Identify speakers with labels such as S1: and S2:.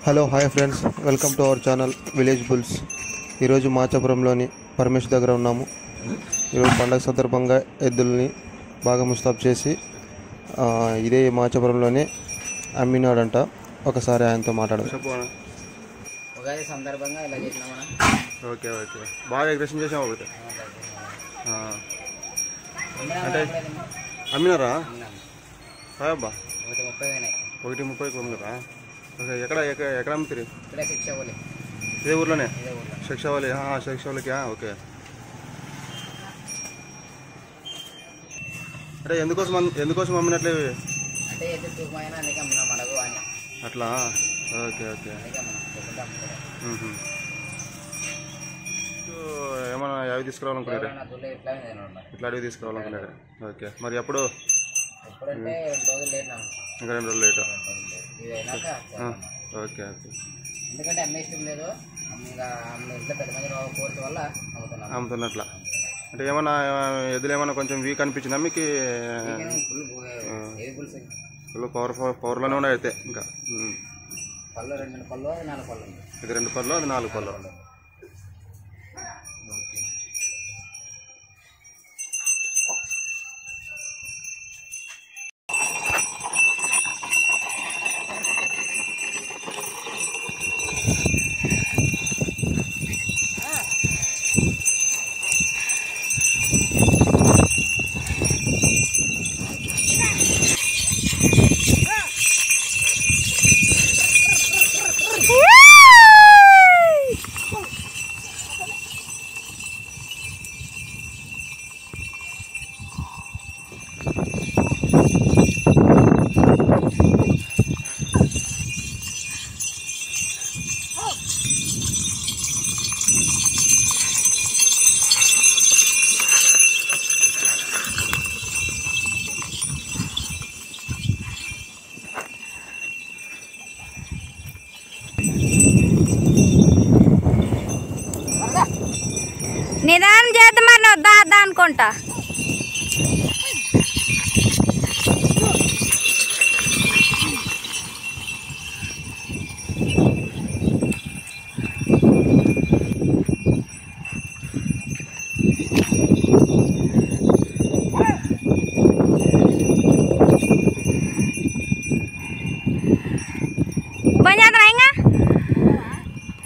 S1: Hello hi friends welcome to our channel village bulls ఈరోజు మాచాపురంలోని పరమేశ్ దగ్గర ఉన్నాము ఈరోజు పండగ సందర్భంగా ఎద్దుల్ని బాగా ముస్తాబ్ చేసి ఆ, ఇదే మాచాపురంలోనే అమ్మినాడంట ఒకసారి ఆయనతో మాట్లాడదాం
S2: చెప్పు
S3: ఉగాది సందర్భంగా ఇలా చేసినామన్నా
S2: ఓకే ఓకే బాగా ఎగ్రెషన్ చేసాము ఒకటి ఆ. అంటే అమ్మినారా అబ్బా
S3: ఒకటి ముప్పై పోయినాయి
S2: ఒకటి ముప్పైకి అమ్మినారా ఓకే ఎక్కడ ఎక్కడ ఎక్కడ అమ్ముతారు
S3: ఇక్కడే శిక్ష పోలే
S2: ఇదే ఊర్లోనే
S3: ఇదే ఊళ్ళో
S2: శిక్షావళి శిక్షావళికి ఓకే అంటే ఎందుకోసం అమ్- ఎందుకోసం అమ్మినట్లే ఇవి?
S3: అంటే ఎదురు తూకమైన అందుకే అమ్మినాం మనకు అని
S2: అట్లా ఓకే ఓకే
S3: అందుకే మనం లేకుంటే అమ్ముకోలేదు.
S2: మ్మ్హ. సో, ఏమన్నా అవి తీసుకురావాలనుకున్నారా
S3: ఎవరైనా దుల్లు ఇట్లా నేను మరి
S2: ఇట్లా అడిగి తీసుకురావాలనుకున్నారా ఓకే మరి ఎప్పుడు
S3: ఎప్పుడంటే రెండు రోజులు లేట్ నా
S2: ఇంకా రెండు రోజులు లేట్
S3: రెండు రోజులు లేట్ ఇది అయినాక చేద్దాం.
S2: ఓకే ఓకే
S3: ఎందుకంటే అమ్మే ఇష్టం లేదు ఇంకా అమ్మ ఇంట్లో పెద్ద మంది కోర్సు వల్ల అమ్ముతున్నాం
S2: అమ్ముతున్నట్ల అంటే ఏమన్నా ఎద్దులు ఏమన్నా కొంచెం వీక్ అనిపించిందా మీకు
S3: ఫుల్ ఏది పులుసు
S2: ఫుల్ పవర్ పవర్లోనే ఉన్నాయి అయితే ఇంకా మ్మ్.
S3: పళ్ళు రెండు రెండు పళ్ళు అది నాలుగు పళ్ళు ఉంది
S2: ఇది రెండు పళ్ళు అది నాలుగు పళ్ళు
S4: నిదానం చేద్దాం మరి నువ్వు దా దా అనుకుంటా